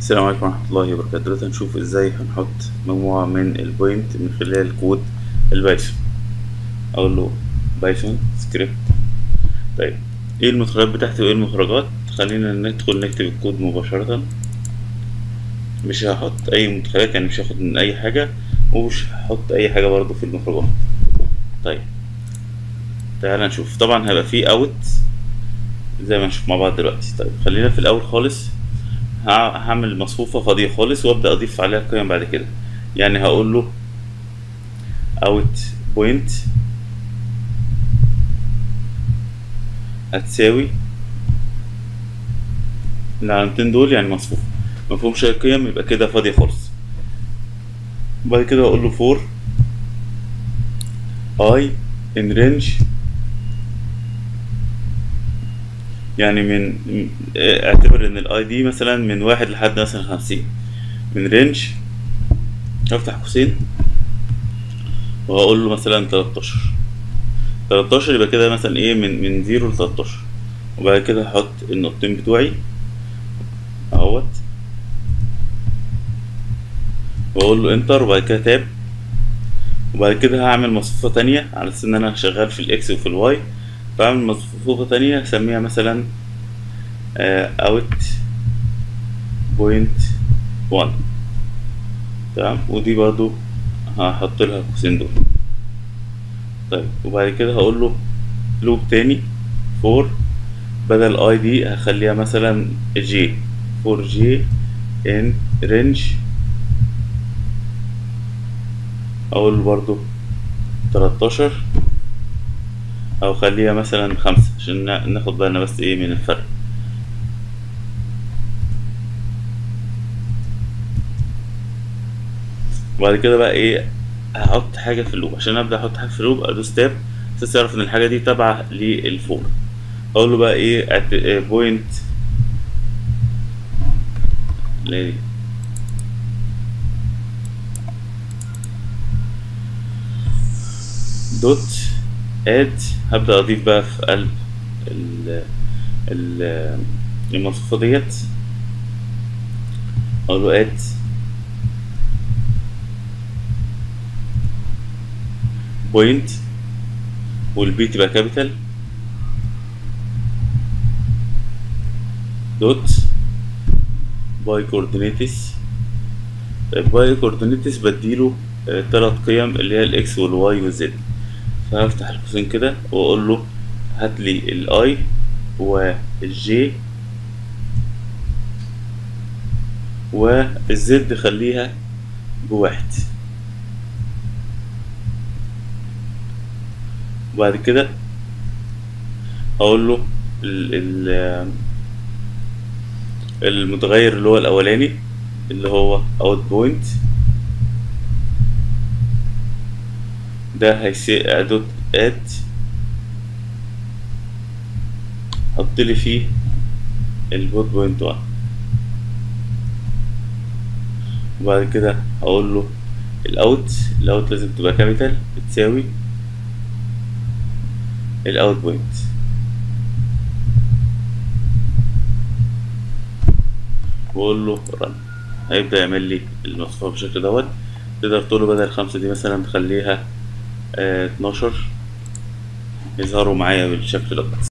السلام عليكم ورحمة الله وبركاته دلوقتي هنشوف ازاي هنحط مجموعة من البوينت من خلال كود البايثون اقول له بايثون سكريبت طيب ايه المدخلات بتاعتي وايه المخرجات خلينا ندخل نكتب الكود مباشرة مش هحط اي مدخلات يعني مش هاخد من اي حاجة ومش هحط اي حاجة برضو في المخرجات طيب تعال نشوف طبعا هيبقى فيه اوت زي ما نشوف مع بعض دلوقتي طيب خلينا في الاول خالص هعمل مصفوفة فاضية خالص وابدأ اضيف عليها قيم بعد كده يعني هقول له اوت بوينت هتساوي العلامتين دول يعني مصفوفة مفهومش اي قيم يبقى كده فاضية خالص وبعد كده اقول له فور اي ان رينج يعني من اعتبر ان الاي دي مثلا من واحد لحد مثلا خمسين من رينج هفتح قوسين وهقول له مثلا تلاتاشر تلاتاشر يبقى كده مثلا ايه من من زيرو لتلاتاشر وبعد كده هحط النقطتين بتوعي اهوت واقول له انتر وبعد كده تاب وبعد كده هعمل مصفوفة تانية على اساس ان انا شغال في الاكس وفي الواي بعمل مصفوفة تانية اسميها مثلا اوت بوينت وان تمام ودي برضو هحط لها القوسين دول طيب وبعد كده هقول له لوب تاني فور بدل اي دي هخليها مثلا جي فور جي ان رينج اقول برضو تلاتاشر او خليها مثلا خمسة عشان ناخد بالنا بس ايه من الفرق وبعد كده بقى ايه هحط حاجة في اللوب عشان ابدأ احط حاجة في اللوب ادوس تاب اساس يعرف ان الحاجة دي تابعة للفور اقول له بقى ايه بوينت ليه دوت اد هبدأ اضيف بقى في قلب ال ال المصفوفة ديت اقول له اد بوينت والبي تبقى كابيتال دوت باي كوردينيتس باي كوردينيتس بديله تلات قيم اللي هي الاكس والواي والزد فهفتح القوسين كده واقول له هات لي الاي والجي والزد خليها بواحد وبعد كده اقول له ال ال المتغير اللي هو الاولاني اللي هو اوت بوينت ده هيسي دوت اد حط لي فيه البوت بوينت 1 وبعد كده هقول له الاوت الاوت لازم تبقى كابيتال بتساوي الاوت بوينت واقول له رن هيبدأ يعمل لي المصفوفة بالشكل دوت تقدر تقول له بدل خمسة دي مثلا تخليها اتناشر يظهروا معايا بالشكل دوت